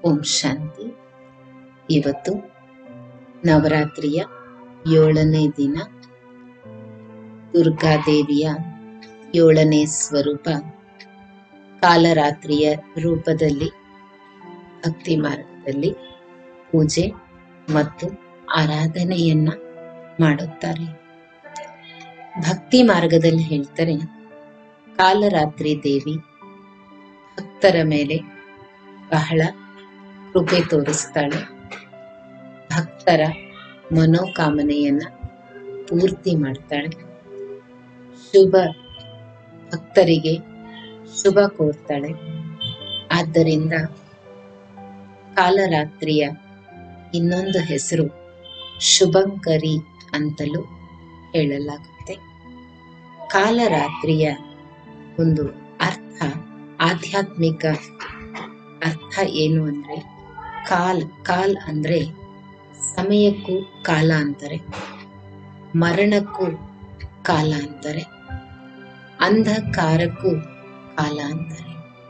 ಓಂ ಶಾಂತಿ ಇವತ್ತು ನವರಾತ್ರಿಯ ಏಳನೇ ದಿನ ದುರ್ಗಾದೇವಿಯ ಏಳನೇ ಸ್ವರೂಪ ಕಾಲರಾತ್ರಿಯ ರೂಪದಲ್ಲಿ ಭಕ್ತಿ ಮಾರ್ಗದಲ್ಲಿ ಪೂಜೆ ಮತ್ತು ಆರಾಧನೆಯನ್ನ ಮಾಡುತ್ತಾರೆ ಭಕ್ತಿ ಮಾರ್ಗದಲ್ಲಿ ಹೇಳ್ತಾರೆ ಕಾಲರಾತ್ರಿ ದೇವಿ ಭಕ್ತರ ಮೇಲೆ ಬಹಳ ಕೃಪೆ ತೋರಿಸ್ತಾಳೆ ಭಕ್ತರ ಮನೋಕಾಮನೆಯನ್ನ ಪೂರ್ತಿ ಮಾಡ್ತಾಳೆ ಶುಭ ಭಕ್ತರಿಗೆ ಶುಭ ಕೋರ್ತಾಳೆ ಆದ್ದರಿಂದ ಕಾಲರಾತ್ರಿಯ ಇನ್ನೊಂದು ಹೆಸರು ಶುಭಂಕರಿ ಅಂತಲೂ ಹೇಳಲಾಗುತ್ತೆ ಕಾಲರಾತ್ರಿಯ ಒಂದು ಅರ್ಥ ಆಧ್ಯಾತ್ಮಿಕ ಅರ್ಥ ಏನು ಅಂದ್ರೆ ಕಾಲ್ ಕಾಲ್ ಅಂದ್ರೆ ಸಮಯಕ್ಕೂ ಕಾಲ ಅಂತಾರೆ ಮರಣಕ್ಕೂ ಕಾಲ ಅಂತಾರೆ ಅಂಧಕಾರಕ್ಕೂ ಕಾಲ ಅಂತಾರೆ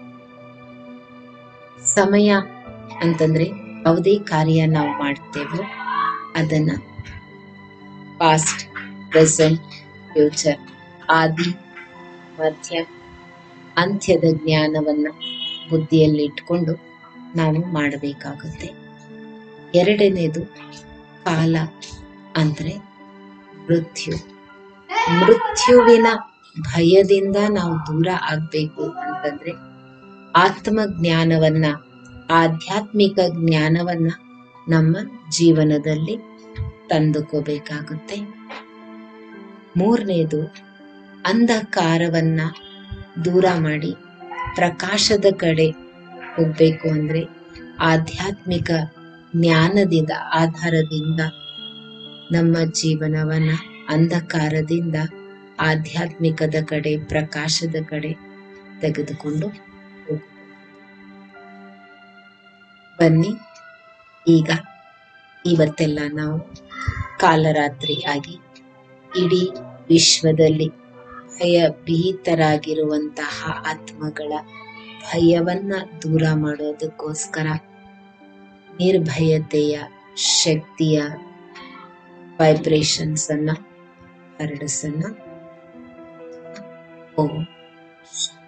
ಸಮಯ ಅಂತಂದ್ರೆ ಯಾವುದೇ ಕಾರ್ಯ ನಾವು ಮಾಡ್ತೇವೋ ಅದನ್ನ ಪಾಸ್ಟ್ ಪ್ರೆಸೆಂಟ್ ಫ್ಯೂಚರ್ ಆದಿ ಮಧ್ಯ ಅಂತ್ಯದ ಜ್ಞಾನವನ್ನ ಬುದ್ಧಿಯಲ್ಲಿ ಇಟ್ಕೊಂಡು ನಾವು ಮಾಡಬೇಕಾಗುತ್ತೆ ಎರಡನೇದು ಕಾಲ ಅಂದ್ರೆ ಮೃತ್ಯು ಮೃತ್ಯುವಿನ ಭಯದಿಂದ ನಾವು ದೂರ ಆಗ್ಬೇಕು ಅಂತಂದ್ರೆ ಆತ್ಮ ಜ್ಞಾನವನ್ನ ಆಧ್ಯಾತ್ಮಿಕ ಜ್ಞಾನವನ್ನ ನಮ್ಮ ಜೀವನದಲ್ಲಿ ತಂದುಕೋಬೇಕಾಗುತ್ತೆ ಮೂರನೇದು ಅಂಧಕಾರವನ್ನ ದೂರ ಮಾಡಿ ಪ್ರಕಾಶದ ಕಡೆ ಹೋಗ್ಬೇಕು ಅಂದ್ರೆ ಆಧ್ಯಾತ್ಮಿಕ ಜ್ಞಾನದಿಂದ ಆಧಾರದಿಂದ ನಮ್ಮ ಜೀವನವನ್ನ ಅಂಧಕಾರದಿಂದ ಆಧ್ಯಾತ್ಮಿಕದ ಕಡೆ ಪ್ರಕಾಶದ ಕಡೆ ತೆಗೆದುಕೊಂಡು ಹೋಗಬೇಕು ಬನ್ನಿ ಈಗ ಇವತ್ತೆಲ್ಲ ನಾವು ಕಾಲರಾತ್ರಿ ಆಗಿ ಇಡೀ ವಿಶ್ವದಲ್ಲಿ ಭಯಭೀತರಾಗಿರುವಂತಹ ಆತ್ಮಗಳ ಭಯವನ್ನ ದೂರ ಮಾಡೋದಕ್ಕೋಸ್ಕರ ನಿರ್ಭಯತೆಯ ಶಕ್ತಿಯ ವೈಬ್ರೇಷನ್ಸ್ ಅನ್ನ ಹರಡಿಸೋಣ ಓಂ